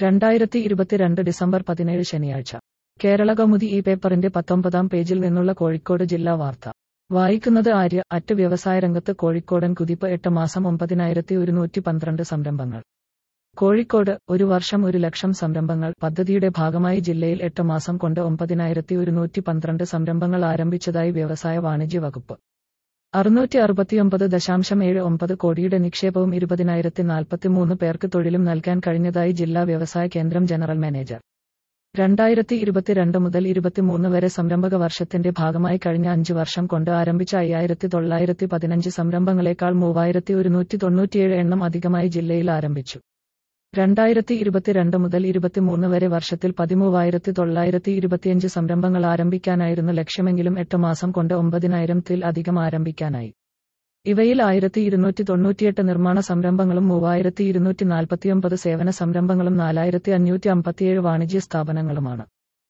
രണ്ടായിരത്തി ഇരുപത്തിരണ്ട് ഡിസംബർ പതിനേഴ് ശനിയാഴ്ച കേരള കൗമുദി ഈ പേപ്പറിന്റെ പത്തൊമ്പതാം പേജിൽ നിന്നുള്ള കോഴിക്കോട് ജില്ലാ വാർത്ത വായിക്കുന്നത് ആര്യ അറ്റ് വ്യവസായ രംഗത്ത് കോഴിക്കോടൻ കുതിപ്പ് എട്ട് മാസം ഒമ്പതിനായിരത്തി ഒരുന്നൂറ്റി പന്ത്രണ്ട് സംരംഭങ്ങൾ കോഴിക്കോട് ഒരു വർഷം ഒരു ലക്ഷം സംരംഭങ്ങൾ പദ്ധതിയുടെ ഭാഗമായി ജില്ലയിൽ എട്ട് മാസം കൊണ്ട് ഒമ്പതിനായിരത്തി ഒരുന്നൂറ്റി പന്ത്രണ്ട് സംരംഭങ്ങൾ ആരംഭിച്ചതായി വ്യവസായ വാണിജ്യ വകുപ്പ് അറുന്നൂറ്റി അറുപത്തിയൊമ്പത് ദശാംശം ഏഴ് ഒമ്പത് കോടിയുടെ നിക്ഷേപവും ഇരുപതിനായിരത്തി നാൽപ്പത്തിമൂന്ന് പേർക്ക് തൊഴിലും നൽകാൻ കഴിഞ്ഞതായി ജില്ലാ വ്യവസായ കേന്ദ്രം ജനറൽ മാനേജർ രണ്ടായിരത്തി ഇരുപത്തിരണ്ട് മുതൽ ഇരുപത്തിമൂന്ന് വരെ സംരംഭക വർഷത്തിന്റെ ഭാഗമായി കഴിഞ്ഞ അഞ്ച് വർഷം കൊണ്ട് ആരംഭിച്ച അയ്യായിരത്തി തൊള്ളായിരത്തി പതിനഞ്ച് സംരംഭങ്ങളെക്കാൾ മൂവായിരത്തി ഒരുന്നൂറ്റി തൊണ്ണൂറ്റിയേഴ് എണ്ണം അധികമായി ജില്ലയിൽ ആരംഭിച്ചു രണ്ടായിരത്തി ഇരുപത്തിരണ്ട് മുതൽ ഇരുപത്തിമൂന്ന് വരെ വർഷത്തിൽ പതിമൂവായിരത്തി തൊള്ളായിരത്തി ഇരുപത്തിയഞ്ച് സംരംഭങ്ങൾ ആരംഭിക്കാനായിരുന്നു ലക്ഷ്യമെങ്കിലും എട്ട് മാസം കൊണ്ട് ഒമ്പതിനായിരത്തിൽ അധികം ആരംഭിക്കാനായി ഇവയിൽ ആയിരത്തി ഇരുന്നൂറ്റി തൊണ്ണൂറ്റിയെട്ട് നിർമ്മാണ സംരംഭങ്ങളും മൂവായിരത്തി ഇരുന്നൂറ്റി നാൽപ്പത്തിയൊമ്പത് സേവന സംരംഭങ്ങളും നാലായിരത്തി അഞ്ഞൂറ്റി അമ്പത്തിയേഴ് വാണിജ്യ സ്ഥാപനങ്ങളുമാണ്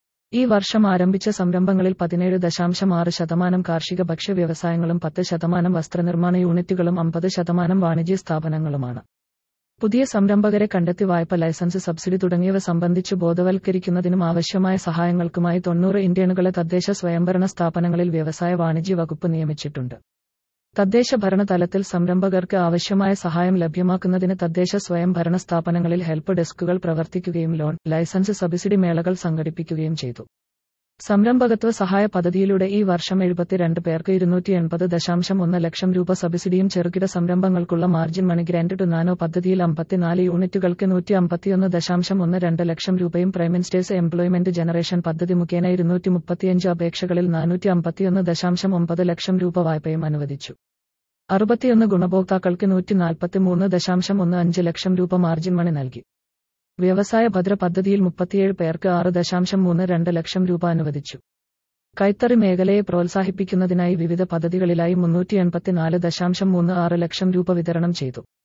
ഈ വർഷം ആരംഭിച്ച സംരംഭങ്ങളിൽ പതിനേഴ് ദശാംശം ആറ് ശതമാനം കാർഷിക ഭക്ഷ്യ വ്യവസായങ്ങളും പത്ത് ശതമാനം വസ്ത്രനിർമ്മാണ യൂണിറ്റുകളും അമ്പത് ശതമാനം വാണിജ്യ സ്ഥാപനങ്ങളുമാണ് പുതിയ സംരംഭകരെ കണ്ടെത്തി വായ്പ ലൈസൻസ് സബ്സിഡി തുടങ്ങിയവ സംബന്ധിച്ച് ബോധവൽക്കരിക്കുന്നതിനും ആവശ്യമായ സഹായങ്ങൾക്കുമായി തൊണ്ണൂറ് ഇന്ത്യനുകളെ തദ്ദേശ സ്വയംഭരണ സ്ഥാപനങ്ങളിൽ വ്യവസായ വാണിജ്യ വകുപ്പ് നിയമിച്ചിട്ടുണ്ട് തദ്ദേശ ഭരണ തലത്തിൽ സംരംഭകർക്ക് ആവശ്യമായ സഹായം ലഭ്യമാക്കുന്നതിന് തദ്ദേശ സ്വയംഭരണ സ്ഥാപനങ്ങളിൽ ഹെൽപ്പ് ഡെസ്കുകൾ പ്രവർത്തിക്കുകയും ലോൺ ലൈസൻസ് സബ്സിഡി മേളകൾ സംഘടിപ്പിക്കുകയും ചെയ്തു സംരംഭകത്വ സഹായ പദ്ധതിയിലൂടെ ഈ വർഷം എഴുപത്തിരണ്ട് പേർക്ക് ഇരുന്നൂറ്റി എൺപത് ദശാംശം ഒന്ന് ലക്ഷം രൂപ സബ്സിഡിയും ചെറുകിട സംരംഭങ്ങൾക്കുള്ള margin money grant to nano പദ്ധതിയിൽ അമ്പത്തിനാല് യൂണിറ്റുകൾക്ക് നൂറ്റി അമ്പത്തിയൊന്ന് ദശാംശം ഒന്ന് രണ്ട് ലക്ഷം രൂപയും പ്രൈം മിനിസ്റ്റേഴ്സ് എംപ്ലോയ്മെന്റ് ജനറേഷൻ പദ്ധതി മുഖേന ഇരുന്നൂറ്റി മുപ്പത്തിയഞ്ച് അപേക്ഷകളിൽ നാനൂറ്റി അമ്പത്തിയൊന്ന് ദശാംശം ഒമ്പത് ലക്ഷം രൂപ വായ്പയും അനുവദിച്ചു അറുപത്തിയൊന്ന് ഗുണഭോക്താക്കൾക്ക് നൂറ്റി നാൽപ്പത്തിമൂന്ന് ദശാംശം ഒന്ന് അഞ്ച് ലക്ഷം രൂപ മാർജിൻ മണി നൽകി വ്യവസായ ഭദ്ര പദ്ധതിയിൽ മുപ്പത്തിയേഴ് പേർക്ക് ആറ് ദശാംശം മൂന്ന് രണ്ട് ലക്ഷം രൂപ അനുവദിച്ചു കൈത്തറി മേഖലയെ പ്രോത്സാഹിപ്പിക്കുന്നതിനായി വിവിധ പദ്ധതികളിലായി മുന്നൂറ്റി എൺപത്തിനാല് ദശാംശം മൂന്ന് ആറ് ലക്ഷം രൂപ വിതരണം ചെയ്തു